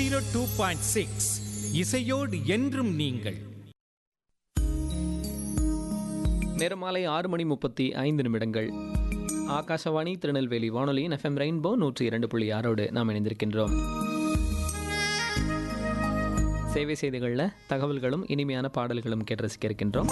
zero two point six இசையோடு என்றும் நீங்கள் நேரம் மாலை ஆறு மணி முப்பத்தி ஐந்து நிமிடங்கள் ஆகாஷவாணி திருநெல்வேலி வானொலியின் எஃப்எம் ரெயின்போ நூற்றி இரண்டு புள்ளி ஆறோடு நாம் இணைந்திருக்கின்றோம் சேவை செய்திகளில் தகவல்களும் இனிமையான பாடல்களும் கேட்டு ரசிக்க இருக்கின்றோம்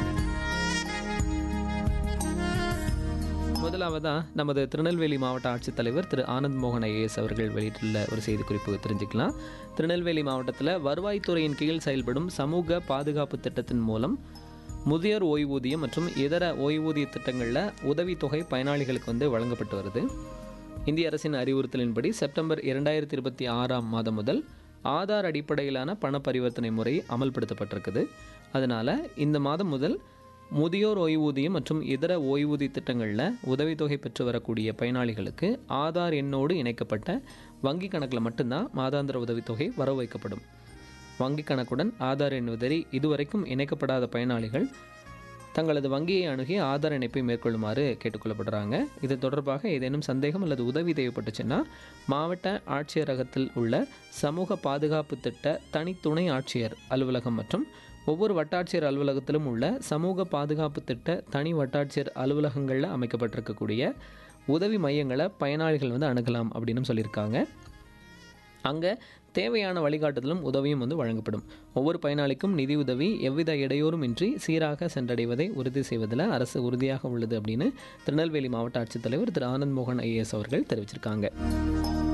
முதலாவதா நமது திருநெல்வேலி மாவட்ட ஆட்சித்தலைவர் திரு ஆனந்த் மோகன் ஐஏஎஸ் அவர்கள் வெளியிட்டுள்ள ஒரு செய்திக்குறிப்பு தெரிஞ்சுக்கலாம் திருநெல்வேலி மாவட்டத்தில் வருவாய்த்துறையின் கீழ் செயல்படும் சமூக பாதுகாப்பு திட்டத்தின் மூலம் முதியோர் ஓய்வூதியம் மற்றும் இதர ஓய்வூதிய திட்டங்களில் உதவித்தொகை பயனாளிகளுக்கு வந்து வழங்கப்பட்டு வருது இந்திய அரசின் அறிவுறுத்தலின்படி செப்டம்பர் இரண்டாயிரத்தி இருபத்தி ஆறாம் மாதம் முதல் ஆதார் அடிப்படையிலான பண பரிவர்த்தனை முறை அமல்படுத்தப்பட்டிருக்குது அதனால் இந்த மாதம் முதல் முதியோர் ஓய்வூதியம் மற்றும் இதர ஓய்வூதிய திட்டங்களில் உதவித்தொகை பெற்று வரக்கூடிய பயனாளிகளுக்கு ஆதார் எண்ணோடு இணைக்கப்பட்ட வங்கி கணக்கில் மட்டும்தான் மாதாந்திர உதவித்தொகை வரவு வைக்கப்படும் வங்கி கணக்குடன் ஆதார் எண் உதறி இதுவரைக்கும் இணைக்கப்படாத பயனாளிகள் தங்களது வங்கியை அணுகி ஆதார் இணைப்பை மேற்கொள்ளுமாறு கேட்டுக்கொள்ளப்படுறாங்க இது தொடர்பாக ஏதேனும் சந்தேகம் அல்லது உதவி தேவைப்பட்டுச்சுன்னா மாவட்ட ஆட்சியரகத்தில் உள்ள சமூக பாதுகாப்பு திட்ட தனி துணை ஆட்சியர் அலுவலகம் மற்றும் ஒவ்வொரு வட்டாட்சியர் அலுவலகத்திலும் உள்ள சமூக பாதுகாப்பு திட்ட தனி வட்டாட்சியர் அலுவலகங்களில் அமைக்கப்பட்டிருக்கக்கூடிய உதவி மையங்களை பயனாளிகள் வந்து அணுகலாம் அப்படின்னு சொல்லியிருக்காங்க அங்கே தேவையான வழிகாட்டுதலும் உதவியும் வந்து வழங்கப்படும் ஒவ்வொரு பயனாளிக்கும் நிதி உதவி எவ்வித இடையூறும் இன்றி சீராக சென்றடைவதை உறுதி செய்வதில் அரசு உறுதியாக உள்ளது அப்படின்னு திருநெல்வேலி மாவட்ட ஆட்சித்தலைவர் திரு ஆனந்த் மோகன் ஐஏஎஸ் அவர்கள் தெரிவிச்சிருக்காங்க